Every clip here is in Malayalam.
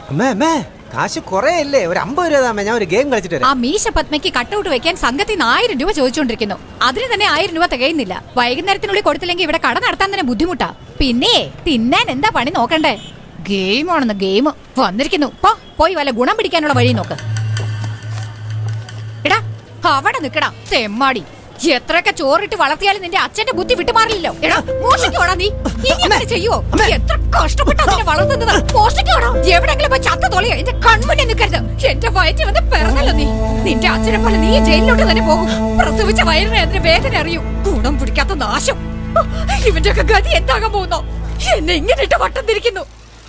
അമ്മേ അമ്മേ കാശ് കൊറേ ഇല്ലേ ഒരു അമ്പത് രൂപ താമേ ഞാൻ ഒരു ഗെയിം കളിച്ചിട്ട് ആ വരാം മീശ പത്മയ്ക്ക് കട്ടൗട്ട് വെക്കാൻ സംഘത്തിൽ നിന്ന് ആയിരം രൂപ ചോദിച്ചുകൊണ്ടിരിക്കുന്നു അതിന് തന്നെ ആയിരം രൂപ തികയുന്നില്ല വൈകുന്നേരത്തിനുള്ളിൽ കൊടുത്തില്ലെങ്കിൽ ഇവിടെ കട നടത്താൻ തന്നെ ബുദ്ധിമുട്ടാ പിന്നെ തിന്നാൻ എന്താ പണി നോക്കണ്ടേ ഗെയിമാണെന്ന് ഗെയിം വന്നിരിക്കുന്നു പോ പോയി വല്ല ഗുണം പിടിക്കാനുള്ള വഴി നോക്ക് എടാ അവിടെ നിക്കടാ തെമ്മാടി എത്രയൊക്കെ ചോറിട്ട് വളർത്തിയാലും നിന്റെ അച്ഛന്റെ ബുദ്ധി വിട്ടുമാറില്ലല്ലോ എടാ മോഷിക്കോടാ നീ ഇങ്ങനെ ചെയ്യുവോ എത്ര കഷ്ടപ്പെട്ട് അതിനെ വളർത്തുന്നത് മോഷിക്കോടാ എവിടെങ്കിലും പോയി ചത്ത തൊളിയോ എന്റെ കൺമുന്നിൽ നിൽക്കരുത് എന്റെ വയറ്റിൽ വന്ന് പിറന്നല്ലോ നീ നിന്റെ അച്ഛനെ പോലെ നീ ജയിലിലോട്ട് തന്നെ പോകും പ്രസവിച്ച വയറിന് അതിന് വേദന അറിയൂ ഗുണം പിടിക്കാത്ത നാശം ഇവന്റെ ഒക്കെ ഗതി എന്താകാൻ പോകുന്നോ എന്നെ ഇങ്ങനെ ഇട്ട് വട്ടം തിരിക്കുന്നു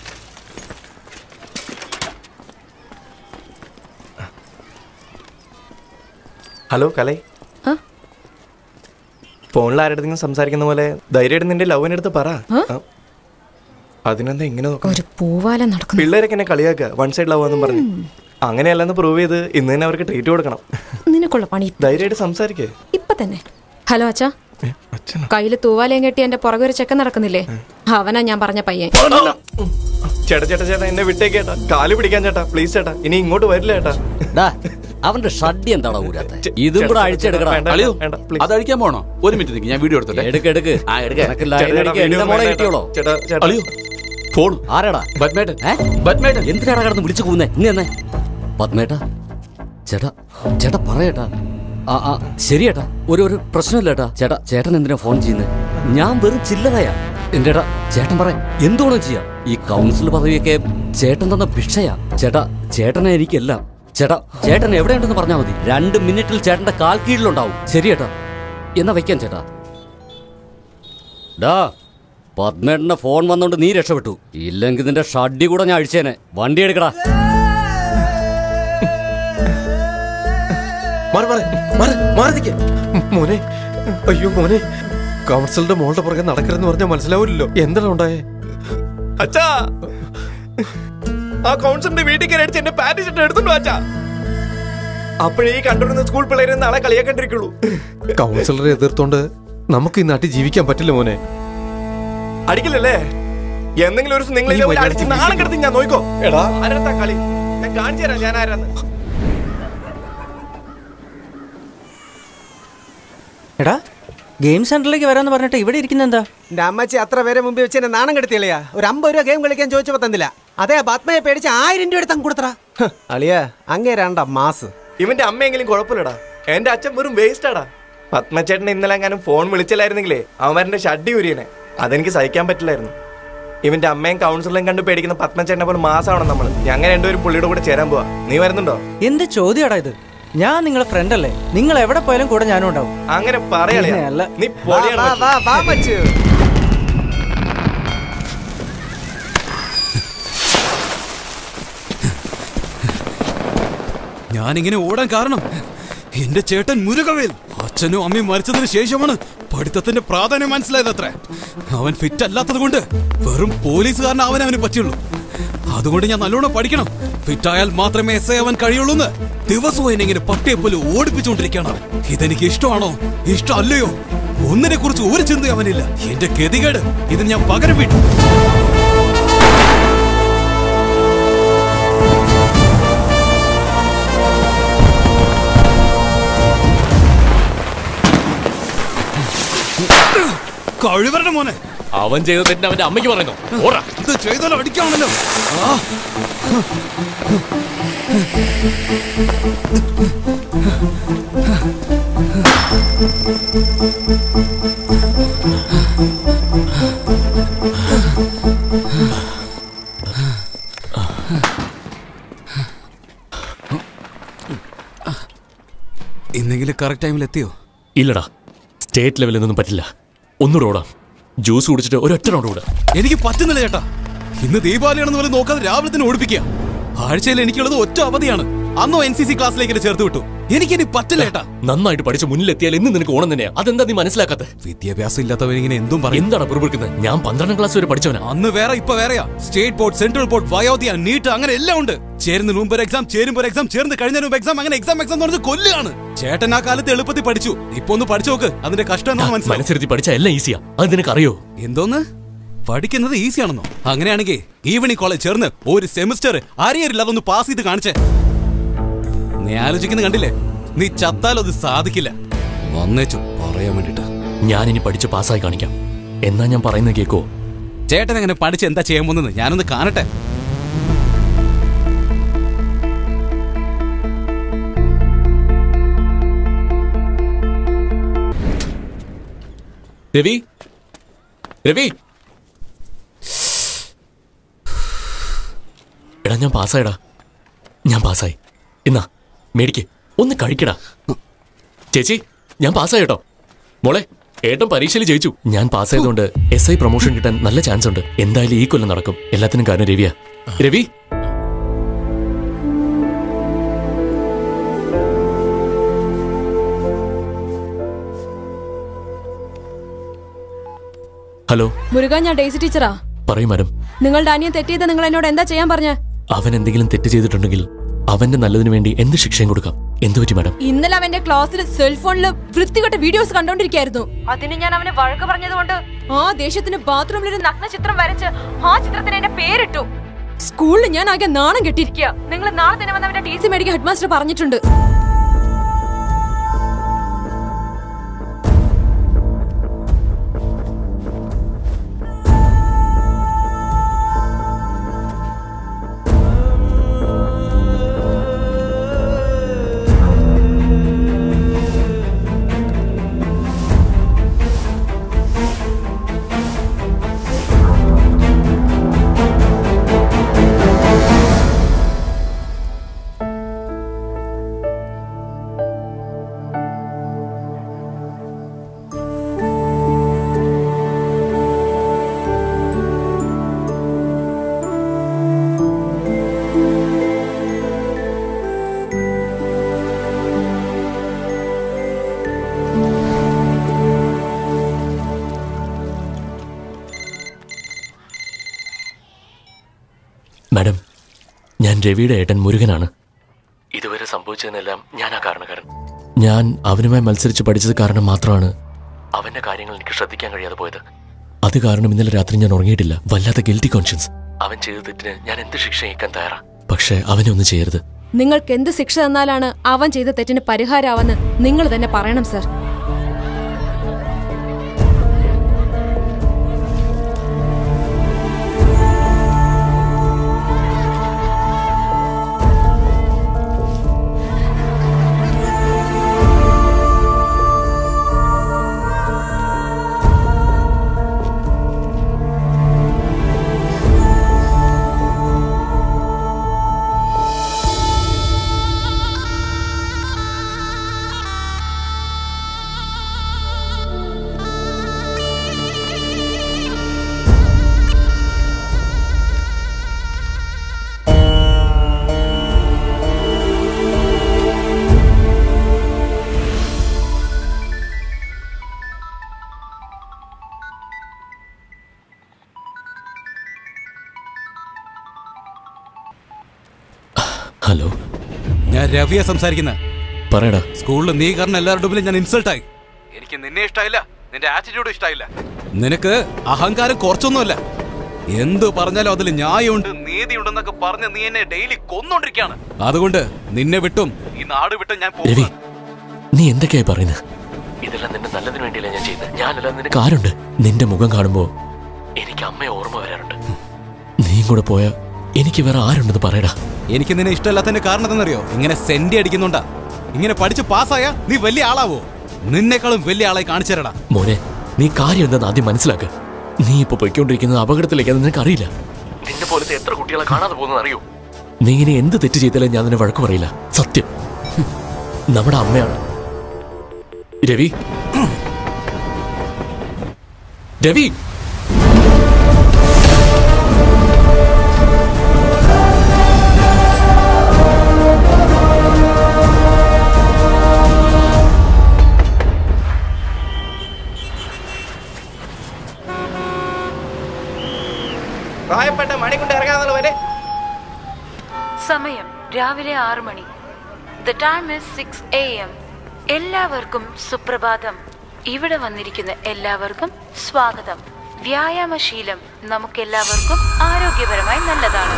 ഹലോ കലൈ ആ? ഫോണിൽ ആരുടെങ്കിലും സംസാരിക്കുന്ന പോലെ ധൈര്യമായിട്ട് നിന്റെ ലവിന്റെ അടുത്ത് പറ ആ. അതിനെന്താ ഇങ്ങനെ നോക്കാം ഒരു പൂവാല നടക്കുന്നു പിള്ളേരൊക്കെ എന്നെ കളിയാക്കുക വൺ സൈഡ് ലവ് എന്നും പറഞ്ഞു അങ്ങനെയല്ലെന്ന് പ്രൂവ് ചെയ്ത് ഇന്ന് തന്നെ അവർക്ക് ട്രീറ്റ് കൊടുക്കണം നിനക്കുള്ള പണി ധൈര്യമായിട്ട് സംസാരിക്കേ ഇപ്പൊ തന്നെ ഹലോ അച്ഛാ അച്ഛനാ കയ്യില് തൂവാലയും കെട്ടി എന്റെ പുറകെ ഒരു ചെക്കൻ നടക്കുന്നില്ലേ അവനാ ഞാൻ പറഞ്ഞ പയ്യൻ ചേട്ടാ ചേട്ടാ ചേട്ടാ എന്നെ വിട്ടേക്കേട്ടാ കാല് പിടിക്കാൻ ചേട്ടാ പ്ലീസ് ചേട്ടാ ഇനി ഇങ്ങോട്ട് വരില്ല ചേട്ടാ ഡാ, അവന്റെ ഷഡ്ഡി എന്താടാ ഊരാത്തെ ചെ- ഇതും കൂടെ ചേട്ടാ, അഴിച്ചെടുക്കടാ വേണ്ട, അളിയോ വേണ്ട, please. അത് അഴിക്കാൻ പോണോ ഒരു മിനിറ്റ് നിൽക്ക് ഞാൻ വീഡിയോ എടുത്തോട്ടെ എടുക്ക് എടുക്ക് ആ, എടുക്ക്. നിനക്ക് ചേട്ടാ, ലൈൻ ചേട്ടാ, അടിക്കാൻ video എന്റെ മോളെ വേണ്ട, കിട്ടിയോളോ ചേട്ടാ ചേട്ടാ അളിയോ ഫോൺ ആരാടാ ബദ്മേട്ടൻ ഏ? ബദ്മേട്ടൻ എന്തിനാടാ കിടന്ന് വിളിച്ചു കൂന്നേ ഇന്ന് തന്നെ പത്മേട്ടാ ചേട്ടാ ചേട്ടാ പറയേട്ടാ ആ ആ ശരിയേട്ടാ ഒരു ഒരു പ്രശ്നമില്ല ഏട്ടാ ചേട്ടാ ചേട്ടൻ എന്തിനാ ഫോൺ ചെയ്യുന്നത് ഞാൻ വെറും ചില്ലറയാ എന്റെ ഏട്ടാ ചേട്ടൻ പറയാം എന്തുകൊണ്ടോ ചെയ്യാം ഈ കൗൺസിൽ പദവിയൊക്കെ ചേട്ടൻ തന്ന ഭിക്ഷയാ ചേട്ടാ ചേട്ടനെ എനിക്കെല്ലാം ചേട്ടാ ചേട്ടൻ എവിടെയുണ്ടെന്ന് പറഞ്ഞാൽ മതി രണ്ട് മിനിറ്റിൽ ചേട്ടന്റെ കാൽ കീഴിലുണ്ടാവും ശരിയേട്ടാ എന്നാ വയ്ക്കാൻ ചേട്ടാ ഡാ പത്മേട്ടന്റെ ഫോൺ വന്നോണ്ട് നീ രക്ഷപ്പെട്ടു ഇല്ലെങ്കിൽ നിന്റെ ഷഡ്ഡി കൂടെ ഞാൻ അഴിച്ചേനെ വണ്ടി എടുക്കടാ മാറി മാറി മാറി മാറി നിൽക്ക് മോനെ അയ്യോ മോനെ കൗൺസിലിന്റെ മോളുടെ പുറകെ നടക്കരുതെന്ന് പറഞ്ഞാൽ മനസ്സിലാവില്ലല്ലോ എന്താണ് ഉണ്ടായേ അച്ഛാ ആ കൗൺസിലിന്റെ വീട്ടിൽ കയറി അടിച്ച് എന്റെ പാന്റ് ഷർട്ട് എടുത്തുണ്ടോ അച്ഛാ അപ്പോഴേ ഈ കണ്ടുവരുന്ന സ്കൂൾ പിള്ളേരെ നാളെ കളിയാക്കണ്ടിരിക്കുള്ളൂ കൗൺസിലറെ എതിർത്തോണ്ട് നമുക്ക് ഈ നാട്ടിൽ ജീവിക്കാൻ പറ്റില്ല മോനെ അടിക്കില്ലല്ലേ എന്തെങ്കിലും ഒരു ദിവസം നിങ്ങൾ നീ മര്യാദയ്ക്ക് അടിച്ച് നാളെ കിടത്തി ഞാൻ നോക്കോ എടാ. ആരടുത്താ കളി ഞാൻ കാണിച്ചു തരാം ഞാൻ ആരാന്ന് എടാ ഗെയിം സെന്ററിലേക്ക് വരാന്ന് പറഞ്ഞിട്ട് ഇവിടെ ഇരിക്കുന്ന എന്താ എന്റെ അമ്മച്ചി അത്ര പേരെ മുമ്പിൽ വെച്ച് എന്നെ നാണം കെടുത്തിയളിയാ ഒരു അമ്പത് രൂപ ഗെയിം കളിക്കാൻ ചോദിച്ചപ്പോ തന്നില്ല അതെ പത്മയെ പേടിച്ച് ആയിരം രൂപ എടുത്തങ്ങ് കൊടുത്തടാ ഹ്, അളിയാ അങ്ങേ രണ്ട മാസ് ഇവന്റെ അമ്മയെങ്കിലും കുഴപ്പമില്ലടാ എന്റെ അച്ഛൻ വെറും വേസ്റ്റാടാ പത്മചേട്ടൻ ഇന്നലെ എങ്ങാനും ഫോൺ വിളിച്ചില്ലായിരുന്നെങ്കിലേ അവന്റെ ഷഡ്ഡി ഉരിയനെ അതെനിക്ക് സഹിക്കാൻ പറ്റില്ലായിരുന്നു ഇവന്റെ അമ്മയും കൗൺസിലും കണ്ട് പേടിക്കുന്ന പത്മചേട്ടനെ പോലെ മാസമാണ് നമ്മൾ ഞങ്ങൾ രണ്ടുപേരും പുള്ളിയുടെ കൂടെ ചേരാൻ പോവാ നീ വരുന്നുണ്ടോ എന്ത് ചോദ്യമാടാ ഇത് ഞാൻ നിങ്ങളെ ഫ്രണ്ട് അല്ലേ നിങ്ങൾ എവിടെ പോയാലും കൂടെ ഞാനും ഉണ്ടാവും അങ്ങനെ പറയലേ ഇങ്ങനെയല്ല. നീ വാ, പൊളിയാണ് വാ, മച്ചി. വാ, വാ, മച്ചു ഞാനിങ്ങനെ ഓടാൻ കാരണം എന്റെ ചേട്ടൻ മുരുകവേൽ അച്ഛനും അമ്മയും മരിച്ചതിന് ശേഷമാണ് പഠിത്തത്തിന്റെ പ്രാധാന്യം മനസ്സിലായത് അത്ര അവൻ ഫിറ്റ് അല്ലാത്തത് കൊണ്ട് വെറും പോലീസുകാരൻ അവൻ അവന് പറ്റുള്ളൂ അതുകൊണ്ട് ഞാൻ നല്ലോണം പഠിക്കണം ഫിറ്റ് ആയാൽ മാത്രമേ എസ് ഐ അവൻ കഴിയുള്ളൂ എന്ന് ദിവസവും എന്നെ ഇങ്ങനെ പട്ടിയെ പോലെ ഓടിപ്പിച്ചുകൊണ്ടിരിക്കുകയാണ് അവൻ ഇതെനിക്ക് ഇഷ്ടമാണോ ഇഷ്ടം അല്ലയോ ഒന്നിനെ കുറിച്ച് ഒരു ചിന്ത അവനില്ല എന്റെ ഗതികേട് ഇതിന് ഞാൻ പകരം വിട്ടു കഴിവരുടെ മോനെ അവൻ ചെയ്ത തെറ്റിന് അവന്റെ അമ്മയ്ക്ക് പറയുന്നു ഓടാ ഇത് ചെയ്താലും അടിക്കാണല്ലോ ആ ഇന്നെങ്കിലും കറക്റ്റ് ടൈമിൽ എത്തിയോ ഇല്ലടാ സ്റ്റേറ്റ് ലെവലിൽ നിന്നും പറ്റില്ല ഒന്നുകൂടെ ഓടാം ജ്യൂസ് കുടിച്ചിട്ട് ഒരൊറ്റ റൗണ്ട് ഓടാം എനിക്ക് പറ്റുന്നില്ല ചേട്ടാ ഇന്ന് ദീപാവലിയാണെന്ന് പോലും നോക്കാതെ രാവിലെ തന്നെ ഓടിപ്പിക്കുക ആഴ്ചയിൽ എനിക്കുള്ളത് ഒറ്റ അവധിയാണ് അന്നോ എൻ സി സി ക്ലാസ്സിലേക്ക് എന്നെ ചേർത്ത് വിട്ടു എനിക്കിനി പറ്റില്ല ചേട്ടാ നന്നായിട്ട് പഠിച്ച് മുന്നിലെത്തിയാൽ ഇന്ന് നിനക്ക് ഓണം തന്നെയാ അതെന്താ നീ മനസ്സിലാക്കാത്ത വിദ്യാഭ്യാസം ഇല്ലാത്തവരിങ്ങനെ എന്തും പറയും എന്താണ് പുറപ്പെടുക്കുന്നത് ഞാൻ പന്ത്രണ്ടാം ക്ലാസ് വരെ പഠിച്ചവനാ അന്ന് വേറെ ഇപ്പൊ വേറെയാ സ്റ്റേറ്റ് ബോർഡ് സെൻട്രൽ ബോർഡ് വയോധിയ നീട്ട് അങ്ങനെ എല്ലാം ഉണ്ട് ചേരുന്നതിന് മുമ്പ് ഒരു എക്സാം ചേരുമ്പോൾ എക്സാം ചേർന്ന് കഴിഞ്ഞതിന് മുമ്പ് എക്സാം അങ്ങനെ എക്സാം എക്സാം എന്ന് പറഞ്ഞ് കൊല്ലുകയാണ് ചേട്ടൻ ആ കാലത്ത് എളുപ്പത്തിൽ പഠിച്ചു ഇപ്പൊ ഒന്ന് പഠിച്ചു നോക്ക് അതിന്റെ കഷ്ടം എന്താണെന്ന് മനസ്സിലായി മനസ്സിരുത്തി പഠിച്ച എല്ലാം ഈസിയാ അത് നിനക്ക് അറിയോ എന്തോന്ന് പഠിക്കുന്നത് ഈസി ആണെന്നോ അങ്ങനെയാണെങ്കിൽ ഈവനിങ് കോളേജ് ചേർന്ന് ഒരു സെമിസ്റ്റർ അരിയറില്ല അതൊന്ന് പാസ് ചെയ്ത് കാണിച്ചേ നീ ആലോചിക്കുന്നത് കണ്ടില്ലേ നീ ചത്താലും അത് സാധിക്കില്ല വന്നേച്ചു പറയാൻ വേണ്ടിട്ട് ഞാനിനി പഠിച്ച് പാസ്സായി കാണിക്കാം എന്നാ ഞാൻ പറയുന്നത് കേക്കോ ചേട്ടൻ അങ്ങനെ പഠിച്ച് എന്താ ചെയ്യാൻ പോകുന്നത് ഞാനൊന്ന് കാണട്ടെ രവി രവി എടാ ഞാൻ പാസ്സായടാ ഞാൻ പാസ്സായി എന്നാ മേടിക്ക് ഒന്ന് കഴിക്കടാ ചേച്ചി ഞാൻ പാസ്സായി കേട്ടോ മോളെ ഏട്ടൻ പരീക്ഷയിൽ ജയിച്ചു ഞാൻ പാസ്സായതുകൊണ്ട് എസ് ഐ പ്രൊമോഷൻ കിട്ടാൻ നല്ല ചാൻസ് ഉണ്ട് എന്തായാലും ഈ കൊല്ലം നടക്കും എല്ലാത്തിനും കാരണം രവിയാ രവി ഹലോ മുരുക ഞാൻ ഡേസി ടീച്ചറാ പറയൂ മാഡം നിങ്ങളുടെ അനിയൻ തെറ്റിയത് നിങ്ങൾ എന്നോട് എന്താ ചെയ്യാൻ പറഞ്ഞ അവൻ എന്തെങ്കിലും തെറ്റ് ചെയ്തിട്ടുണ്ടെങ്കിൽ അവന്റെ നല്ലതിനു വേണ്ടി എന്ത് ശിക്ഷയും കൊടുക്കാം എന്തു പറ്റി മാഡം ഇന്നലെ അവന്റെ ക്ലാസ്സിൽ സെൽഫോണിൽ വൃത്തികെട്ട വീഡിയോസ് കണ്ടോണ്ടിരിക്കായിരുന്നു അതിന് ഞാൻ അവനെ വഴക്ക് പറഞ്ഞതുകൊണ്ട് ആ ദേഷ്യത്തിന് ബാത്റൂമിൽ ഒരു നഗ്ന ചിത്രം വരച്ച് ആ ചിത്രത്തിന് എന്റെ പേരിട്ടു സ്കൂളിൽ ഞാൻ ആകെ നാണം കെട്ടിരിക്കുക നിങ്ങൾ നാളെ തന്നെ വന്ന് അവന്റെ ടി സി മേടിക്കാൻ ഹെഡ് മാസ്റ്റർ പറഞ്ഞിട്ടുണ്ട് മാഡം ഞാൻ രവിയുടെ ഏട്ടൻ മുരുകനാണ് ഇതുവരെ സംഭവിച്ചതിനെല്ലാം ഞാനാ കാരണക്കാരൻ ഞാൻ അവനുമായി മത്സരിച്ച് പഠിച്ചത് കാരണം മാത്രമാണ് അവന്റെ കാര്യങ്ങൾ എനിക്ക് ശ്രദ്ധിക്കാൻ കഴിയാതെ പോയത് അത് കാരണം ഇന്നലെ രാത്രി ഞാൻ ഉറങ്ങിയിട്ടില്ല വല്ലാത്ത ഗിൽറ്റി കോൺഷ്യൻസ് അവൻ ചെയ്ത തെറ്റിന് ഞാൻ എന്ത് ശിക്ഷ ഏൽക്കാൻ തയ്യാറാ പക്ഷേ അവനെ ഒന്നും ചെയ്യരുത് നിങ്ങൾക്ക് എന്ത് ശിക്ഷ തന്നാലാണ് അവൻ ചെയ്ത തെറ്റിന് പരിഹാരമാവെന്ന് നിങ്ങൾ തന്നെ പറയണം സർ ഹലോ ഞാൻ രവിയെ സംസാരിക്കുന്നത് പറയടാ സ്കൂളിൽ നീ കാരണം എല്ലാവരുടെ മുമ്പിലും ഞാൻ ഇൻസൾട്ട് ആയി എനിക്ക് നിന്നെ ഇഷ്ടമായില്ല നിന്റെ ആറ്റിറ്റ്യൂഡ് ഇഷ്ടമായില്ല നിനക്ക് അഹങ്കാരം കുറച്ചൊന്നുമല്ല എന്ത് പറഞ്ഞാലും അതിൽ ന്യായമുണ്ട് നീതിയുണ്ടെന്നൊക്കെ പറഞ്ഞ് നീ എന്നെ ഡെയിലി കൊന്നോണ്ടിരിക്കാണ് അതുകൊണ്ട് നിന്നെ വിട്ടും ഈ നാട് വിട്ടും ഞാൻ രവി പോകും നീ എന്തൊക്കെയായി പറയുന്നത് ഇതെല്ലാം നിന്റെ നല്ലതിന് വേണ്ടിയല്ല ഞാൻ ചെയ്യുന്നത് ഞാനല്ല നിനക്ക് കാരുണ്ട് നിന്റെ മുഖം കാണുമ്പോ എനിക്ക് അമ്മയെ ഓർമ്മ വരാറുണ്ട് നീയും കൂടെ പോയ എനിക്ക് വേറെ ആരുണ്ടെന്ന് പറയടാ എനിക്ക് നിന്നെ ഇഷ്ടമല്ലാത്തതിന്റെ കാരണം എന്തെന്നറിയോ ഇങ്ങനെ സെന്റി അടിക്കുന്നുണ്ടാ ഇങ്ങനെ പഠിച്ച് പാസ്സായ നീ വലിയ ആളാവോ നിന്നെക്കാളും വലിയ ആളെ കാണിച്ചു തരടാ മോനെ നീ കാര്യം എന്താന്ന് ആദ്യം മനസ്സിലാക്ക് നീ ഇപ്പൊ പൊയ്ക്കൊണ്ടിരിക്കുന്നത് അപകടത്തിലേക്കാന്ന് നിനക്ക് അറിയില്ല നിന്നെ പോലത്തെ എത്ര കുട്ടികളെ കാണാതെ പോകുന്നത് അറിയോ നീ ഇനി എന്ത് തെറ്റ് ചെയ്താലും ഞാൻ നിന്നെ വഴക്ക് പറയില്ല സത്യം ഹും. നമ്മുടെ അമ്മയാണ് രവി രവി പ്രായപ്പെട്ട മണി കൊണ്ട് ഇറങ്ങാന്നുള്ള വരെ സമയം രാവിലെ ആറ് മണി the time is six A M എല്ലാവർക്കും സുപ്രഭാതം ഇവിടെ വന്നിരിക്കുന്ന എല്ലാവർക്കും സ്വാഗതം വ്യായാമശീലം നമുക്കെല്ലാവർക്കും ആരോഗ്യപരമായി നല്ലതാണ്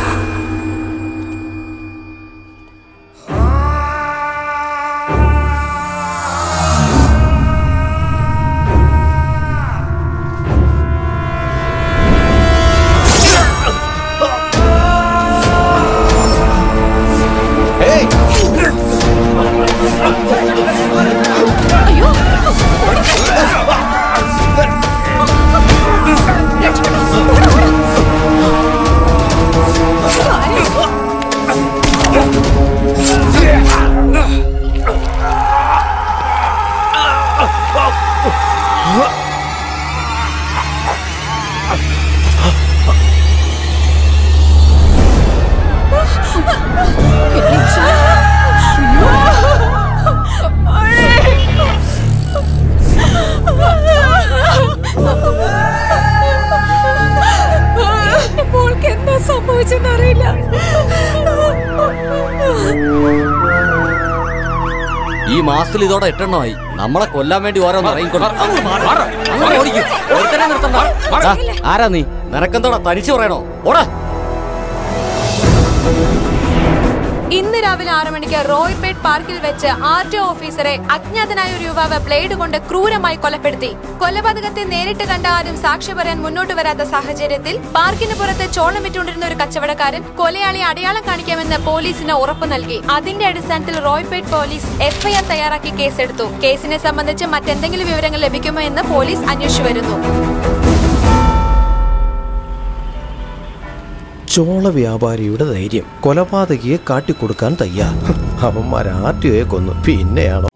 അയ്യോ എന്റെ മോൾക്ക് എന്താ സംഭവിച്ചെന്നറിയില്ല ഈ മാസത്തിൽ ഇതോടെ എട്ടെണ്ണമായി നമ്മളെ കൊല്ലാൻ വേണ്ടി ഓരോന്ന് ഇറങ്ങിക്കൊണ്ട് അങ്ങനെ ഓടിക്കും ഒരുത്തനെ നിർത്തണ്ട ദാ, ആരാ നീ നിനക്കെന്തോടാ തനിച്ച് പറയണോ ഓടാ ഇന്ന് രാവിലെ ആറു മണിക്ക് റോയ്പേട്ട് പാർക്കിൽ വെച്ച് ആർ ടി ഓഫീസറെ അജ്ഞാതനായ ഒരു യുവാവ് ബ്ലേഡ് കൊണ്ട് ക്രൂരമായി കൊലപ്പെടുത്തി കൊലപാതകത്തെ നേരിട്ട് കണ്ട ആരും സാക്ഷി പറയാൻ മുന്നോട്ട് വരാത്ത സാഹചര്യത്തിൽ പാർക്കിന് പുറത്ത് ചോളം വിറ്റുകൊണ്ടിരുന്ന ഒരു കച്ചവടക്കാരൻ കൊലയാളി അടയാളം കാണിക്കാമെന്ന് പോലീസിന് ഉറപ്പു നൽകി അതിന്റെ അടിസ്ഥാനത്തിൽ റോയ്പേട്ട് പോലീസ് എഫ്ഐആർ തയ്യാറാക്കി കേസെടുത്തു കേസിനെ സംബന്ധിച്ച് മറ്റെന്തെങ്കിലും വിവരങ്ങൾ ലഭിക്കുമോ എന്ന് പോലീസ് അന്വേഷിച്ചു വരുന്നു ചോള വ്യാപാരിയുടെ ധൈര്യം കൊലപാതകിയെ കാട്ടിക്കൊടുക്കാൻ തയ്യാർ അവന്മാർ ആർ ടി ഒയെ കൊന്നു പിന്നെയാണോ